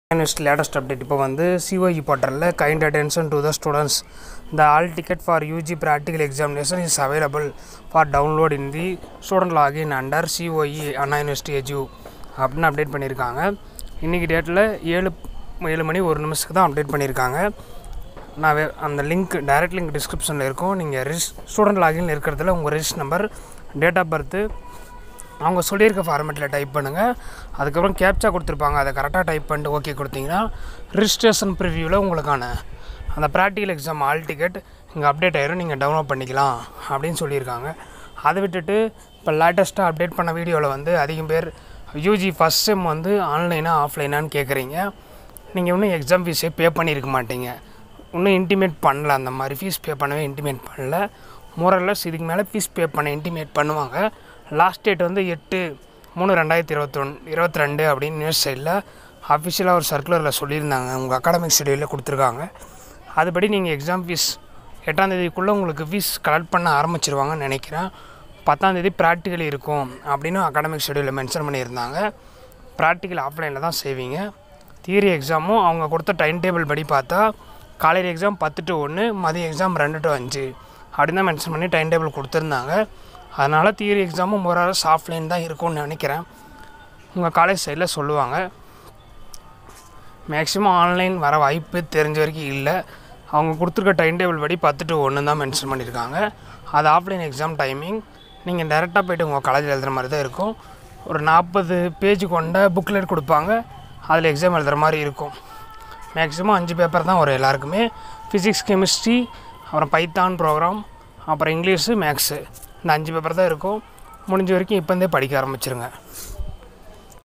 university latest update இப்போ வந்து COE போர்ட்டலில் kind attention to the students the hall ticket for UG practical examination is available for download in the student login under COE Anna University edu அப்படின்னு update பண்ணியிருக்காங்க இன்றைக்கி டேட்டில் ஏழு ஏழு மணி ஒரு நிமிஷத்துக்கு தான் அப்டேட் பண்ணியிருக்காங்க நான் வே அந்த லிங்க் டைரக்ட் லிங்க் டிஸ்கிரிப்ஷனில் இருக்கும் நீங்கள் ரிஜிஸ் ஸ்டூடெண்ட் லாகின் இருக்கிறதுல உங்கள் register number date of birth அவங்க சொல்லியிருக்க ஃபார்மேட்டில் டைப் பண்ணுங்கள் அதுக்கப்புறம் கேப்ச்சா கொடுத்துருப்பாங்க அதை கரெக்டாக டைப் பண்ணிட்டு ஓகே கொடுத்தீங்கன்னா ரிஜிஸ்ட்ரேஷன் ப்ரிவ்யூவில் உங்களுக்கான அந்த ப்ராக்டிக்கல் எக்ஸாம் ஆல் டிக்கெட் இங்கே அப்டேட் ஆயிரும் நீங்கள் டவுன்லோட் பண்ணிக்கலாம் அப்படின்னு சொல்லியிருக்காங்க அதை விட்டுட்டு இப்போ லேட்டஸ்ட்டாக அப்டேட் பண்ண வீடியோவில் வந்து அதிகம் பேர் யூஜி ஃபஸ்ட் செம் வந்து ஆன்லைனா ஆஃப்லைனான்னு கேட்குறீங்க நீங்கள் இன்னும் எக்ஸாம் ஃபீஸே பே பண்ணியிருக்க மாட்டீங்க இன்னும் இன்டிமேட் பண்ணல அந்த மாதிரி ஃபீஸ் பே பண்ணவே இன்டிமேட் பண்ணல மோரல்லஸ் இதுக்கு மேலே ஃபீஸ் பே பண்ண இன்டிமேட் பண்ணுவாங்க லாஸ்ட் டேட் வந்து எட்டு மூணு ரெண்டாயிரத்தி இருபத்தொன் இருபத்தி ரெண்டு அப்படின்னு நியூஸ் சைடில் அஃபிஷியலாக ஒரு சர்க்குலரில் சொல்லியிருந்தாங்க உங்கள் அகாடமிக் ஷெடியூலில் கொடுத்துருக்காங்க அதுபடி நீங்கள் எக்ஸாம் ஃபீஸ் எட்டாந்தேதிக்குள்ளே உங்களுக்கு ஃபீஸ் கலெக்ட் பண்ண ஆரம்பிச்சிருவாங்கன்னு நினைக்கிறேன் பத்தாந்தேதி ப்ராக்டிக்கல் இருக்கும் அப்படின்னு அகாடமிக் ஷெடியூலில் மென்ஷன் பண்ணியிருந்தாங்க ப்ராக்டிக்கல் ஆஃப்லைனில் தான் செய்வீங்க தியரி எக்ஸாமும் அவங்க கொடுத்த டைம் டேபிள் படி பார்த்தா காலையில் எக்ஸாம் பத்து டு ஒன்று மதிய எக்ஸாம் ரெண்டு டு அஞ்சு அப்படின்னு தான் மென்ஷன் பண்ணி டைம் டேபிள் கொடுத்துருந்தாங்க அதனால் தியரி எக்ஸாமும் ஓரளவு ஆஃப்லைன் தான் இருக்கும்னு நினைக்கிறேன் உங்கள் காலேஜ் சைடில் சொல்லுவாங்க மேக்ஸிமம் ஆன்லைன் வர வாய்ப்பு தெரிஞ்ச வரைக்கும் இல்லை அவங்க கொடுத்துருக்க டைம் டேபிள் படி பத்து டு ஒன்று தான் மென்ஷன் பண்ணியிருக்காங்க அது ஆஃப்லைன் எக்ஸாம் டைமிங் நீங்கள் டேரெக்டாக போய்ட்டு உங்கள் காலேஜில் எழுதுகிற மாதிரி தான் இருக்கும் ஒரு நாற்பது பேஜ் கொண்ட புக்லெட் கொடுப்பாங்க அதில் எக்ஸாம் எழுதுகிற மாதிரி இருக்கும் மேக்ஸிமம் அஞ்சு பேப்பர் தான் வரும் எல்லாருக்குமே ஃபிசிக்ஸ் கெமிஸ்ட்ரி அப்புறம் பைத்தான் ப்ரோக்ராம் அப்புறம் இங்கிலீஷு மேக்ஸு இந்த அஞ்சு பேப்பர் தான் இருக்கும் முடிஞ்ச வரைக்கும் இப்போந்தே படிக்க ஆரம்பிச்சிருங்க